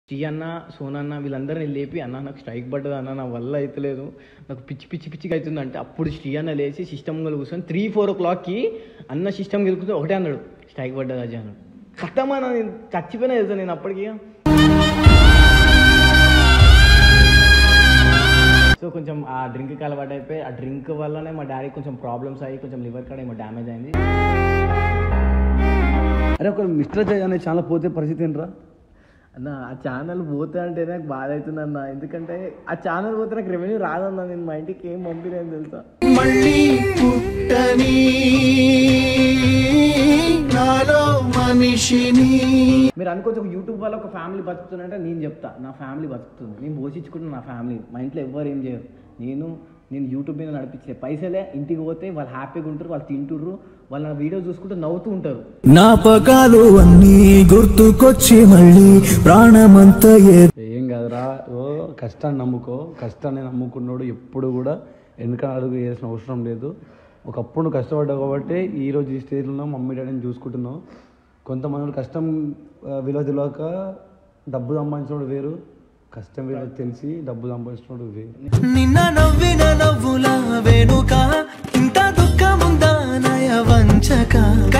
tea అన్న సోనన్న వీళ్ళందరినీ లేపి అన్న నాకు స్ట్రైక్ పడ్డది అన్న నా వల్ల అయితలేదు నాకు పిచ్చి పిచ్చి పిచ్చిగా అవుతుంది అంటే అప్పుడు శ్రీ అన్న లేచి సిస్టమ్ కూర్చొని త్రీ ఫోర్ ఓ క్లాక్కి అన్న సిస్టమ్ గెలుకుని ఒకటే అన్నాడు స్ట్రైక్ పడ్డది అజయ్ అన్నాడు కట్టమా నేను చచ్చిపోయినా తెలుసా నేను అప్పటికి సో కొంచెం ఆ డ్రింక్ అలవాటు అయిపోయి ఆ డ్రింక్ వల్లనే మా డాడీ కొంచెం ప్రాబ్లమ్స్ అయ్యి కొంచెం లివర్ కాడ ఏమో డ్యామేజ్ అయింది అరే ఒక మిస్టర్ జయ్ అనే ఛానల్ పోతే పరిస్థితి ఏంట్రా అన్న ఆ ఛానల్ పోతే అంటే నాకు బాధ అవుతుంది అన్న ఎందుకంటే ఆ ఛానల్ పోతే నాకు రెవెన్యూ రాదన్న నేను మా ఇంటికి ఏం పంపిలేదు తెలుసా మళ్ళీ పుట్టని నాలో మనిషిని మీరు అనుకోవచ్చు ఒక యూట్యూబ్ వల్ల ఒక ఫ్యామిలీ బతుకుతుందంటే నేను చెప్తా నా ఫ్యామిలీ బతుకుతుంది నేను పోషించుకుంటున్నా నా ఫ్యామిలీ మా ఇంట్లో ఎవ్వరు ఏం చేయరు నేను నేను యూట్యూబ్ మీద నడిపించే పైసలే ఇంటికి పోతే వాళ్ళు హ్యాపీగా ఉంటారు వాళ్ళు తింటుర్రు వాళ్ళ వీడియో చూసుకుంటూ నవ్వుతూ ఉంటారు జ్ఞాపకాలు అన్నీ గుర్తుకొచ్చి మళ్ళీ ప్రాణమంతా ఏ ఏం కాదురా ఓ కష్టాన్ని నమ్ముకో కష్టాన్ని నమ్ముకున్నాడు ఎప్పుడు కూడా వెనుక అడుగు వేయాల్సిన అవసరం లేదు ఒకప్పుడు నువ్వు కష్టపడ్డావు కాబట్టి ఈ రోజు ఈ స్టేజ్లో మమ్మీ డాడీని చూసుకుంటున్నావు కొంతమంది కష్టం ఆ, విలువ తెలియక డబ్బు సంపాదించినోడు వేరు కష్టం విలువ తెలిసి డబ్బు సంపాదించినోడు వేరు నిన్న నవ్విన నవ్వుల వెనుక ఇంత దుఃఖముందా నయ వంచక